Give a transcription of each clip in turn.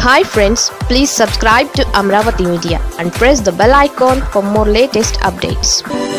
hi friends please subscribe to Amaravati media and press the bell icon for more latest updates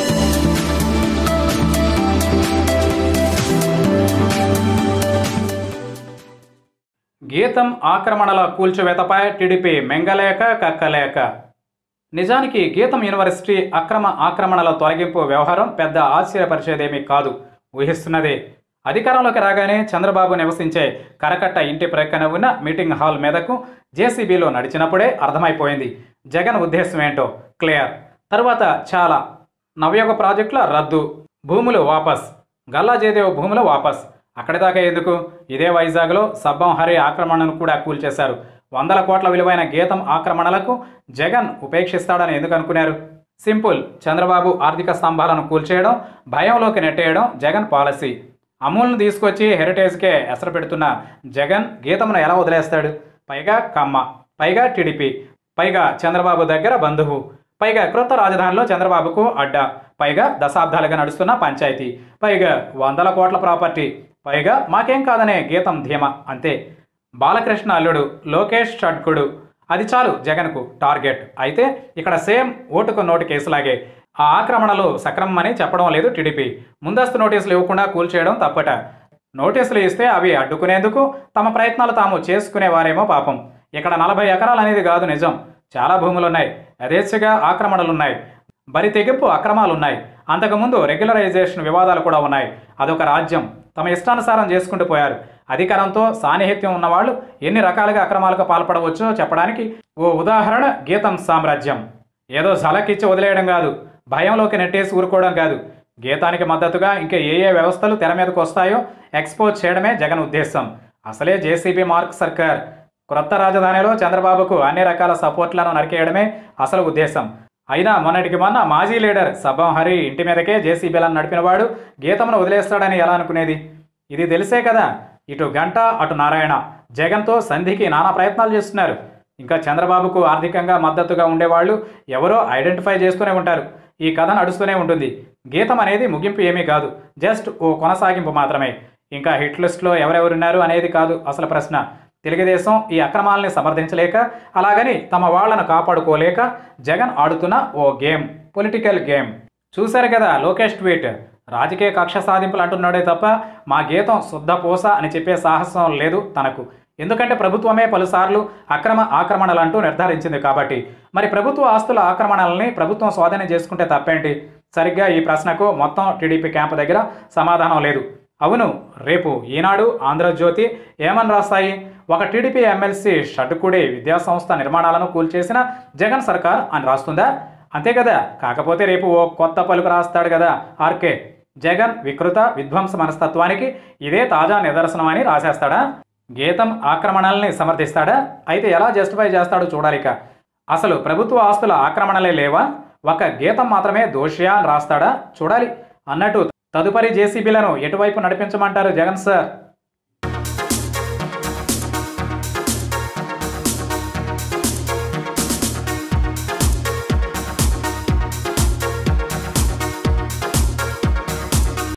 Gitam ఆక్రమణల కూల్చివేతపై TDP మెంగలేక కక్కలేక నిజానికి గీతం university అక్రమ ఆక్రమణల తొలగింపు వ్యవహారం పెద్ద ఆశ్చర్యపరిచేదేమీ కాదు ఊహిస్తున్నదే అధికారంలోకి రాగానే చంద్రబాబు నివసించే కరకట్ట ఇంటి ప్రక్కన ఉన్న మీటింగ్ హాల్ మీదకు జేసీబీలో నడిచినప్పుడే అర్థమైపోయింది జగన్ ఉద్దేశం ఏంటో క్లియర్ తర్వాత చాలా నవయోగ ప్రాజెక్టుల రద్దు భూములు వాపస్ గల్లా జయదేవ్ భూములు వాపస్ అక్కడి దాకా ఎందుకు ఇదే వైజాగ్లో సబ్బం హరి ఆక్రమణను కూడా కూల్చేశారు వందల కోట్ల విలువైన గీతం ఆక్రమణలకు జగన్ ఉపేక్షిస్తాడని ఎందుకు అనుకున్నారు సింపుల్ చంద్రబాబు ఆర్థిక స్తంభాలను కూల్చేయడం భయంలోకి నెట్టేయడం జగన్ పాలసీ అమూల్ను తీసుకొచ్చి హెరిటేజ్కే ఎసరు పెడుతున్న జగన్ గీతమును ఎలా వదిలేస్తాడు పైగా కమ్మ పైగా టీడీపీ పైగా చంద్రబాబు దగ్గర బంధువు పైగా క్రొత్త రాజధానిలో చంద్రబాబుకు అడ్డా పైగా దశాబ్దాలుగా నడుస్తున్న పంచాయతీ పైగా వందల కోట్ల ప్రాపర్టీ పైగా మాకేం కాదనే గీతం ధీమా అంతే బాలకృష్ణ అల్లుడు లోకేష్ షడ్కుడు అది చాలు జగన్కు టార్గెట్ అయితే ఇక్కడ సేమ్ ఓటుకు నోటు కేసులాగే ఆ ఆక్రమణలు సక్రమమని చెప్పడం లేదు టీడీపీ ముందస్తు నోటీసులు ఇవ్వకుండా కూల్చేయడం తప్పట నోటీసులు ఇస్తే అవి అడ్డుకునేందుకు తమ ప్రయత్నాలు తాము చేసుకునేవారేమో పాపం ఇక్కడ నలభై ఎకరాలు అనేది కాదు నిజం చాలా భూములున్నాయి యథేచ్ఛగా ఆక్రమణలున్నాయి బరి తెగింపు అక్రమాలున్నాయి అంతకుముందు రెగ్యులరైజేషన్ వివాదాలు కూడా ఉన్నాయి అదొక రాజ్యం తమ ఇష్టానుసారం చేసుకుంటూ పోయారు అధికారంతో సాన్నిహిత్యం ఉన్నవాళ్ళు ఎన్ని రకాలుగా అక్రమాలకు పాల్పడవచ్చో చెప్పడానికి ఓ ఉదాహరణ గీతం సామ్రాజ్యం ఏదో ఝలకిచ్చి వదిలేయడం కాదు భయంలోకి నెట్టేసి ఊరుకోవడం కాదు గీతానికి మద్దతుగా ఇంకా ఏ ఏ వ్యవస్థలు తెర మీదకు వస్తాయో ఎక్స్పోజ్ చేయడమే జగన్ ఉద్దేశం అసలే జేసీబీ మార్క్ సర్కార్ క్రొత్త రాజధానిలో చంద్రబాబుకు అన్ని రకాల సపోర్ట్లను నరికేయడమే అసలు ఉద్దేశం అయినా మొన్నటికి మొన్న మాజీ లీడర్ సబ్బం హరి ఇంటి మీదకే జేసీబీలను నడిపినవాడు గీతమును వదిలేస్తాడని ఎలా అనుకునేది ఇది తెలిసే కదా ఇటు గంట అటు నారాయణ జగన్తో సంధికి నానా ప్రయత్నాలు చేస్తున్నారు ఇంకా చంద్రబాబుకు ఆర్థికంగా మద్దతుగా ఉండేవాళ్ళు ఎవరో ఐడెంటిఫై చేస్తూనే ఉంటారు ఈ కథ నడుస్తూనే ఉంటుంది గీతం అనేది ముగింపు ఏమీ కాదు జస్ట్ ఓ కొనసాగింపు మాత్రమే ఇంకా హిట్ లిస్ట్లో ఎవరెవరున్నారు అనేది కాదు అసలు ప్రశ్న తెలుగుదేశం ఈ అక్రమాలని సమర్థించలేక అలాగని తమ వాళ్లను కాపాడుకోలేక జగన్ ఆడుతున్న ఓ గేమ్ పొలిటికల్ గేమ్ చూశారు కదా లోకేష్ ట్వీట్ రాజకీయ కక్ష సాధింపులు అంటున్నాడే తప్ప మా గీతం శుద్ధ పూస అని చెప్పే సాహసం లేదు తనకు ఎందుకంటే ప్రభుత్వమే పలుసార్లు అక్రమ ఆక్రమణలంటూ నిర్ధారించింది కాబట్టి మరి ప్రభుత్వ ఆస్తుల ఆక్రమణలని ప్రభుత్వం స్వాధీనం చేసుకుంటే తప్పేంటి సరిగ్గా ఈ ప్రశ్నకు మొత్తం టీడీపీ క్యాంప్ దగ్గర సమాధానం లేదు అవును రేపు ఈనాడు ఆంధ్రజ్యోతి ఏమని రాస్తాయి ఒక టీడీపీ ఎమ్మెల్సీ షటుకుడి విద్యాసంస్థ నిర్మాణాలను కూల్చేసిన జగన్ సర్కార్ అని రాస్తుందా అంతే కదా కాకపోతే రేపు ఓ కొత్త పలుకు రాస్తాడు కదా ఆర్కే జగన్ వికృత విధ్వంస మనస్తత్వానికి ఇదే తాజా నిదర్శనం అని రాసేస్తాడా గీతం ఆక్రమణల్ని సమర్థిస్తాడా అయితే ఎలా జస్టిఫై చేస్తాడో చూడాలిక అసలు ప్రభుత్వ ఆస్తుల ఆక్రమణలే లేవా ఒక గీతం మాత్రమే దోషియా అని రాస్తాడా చూడాలి అన్నట్టు తదుపరి జేసీబీలను ఎటువైపు నడిపించమంటారు జగన్ సార్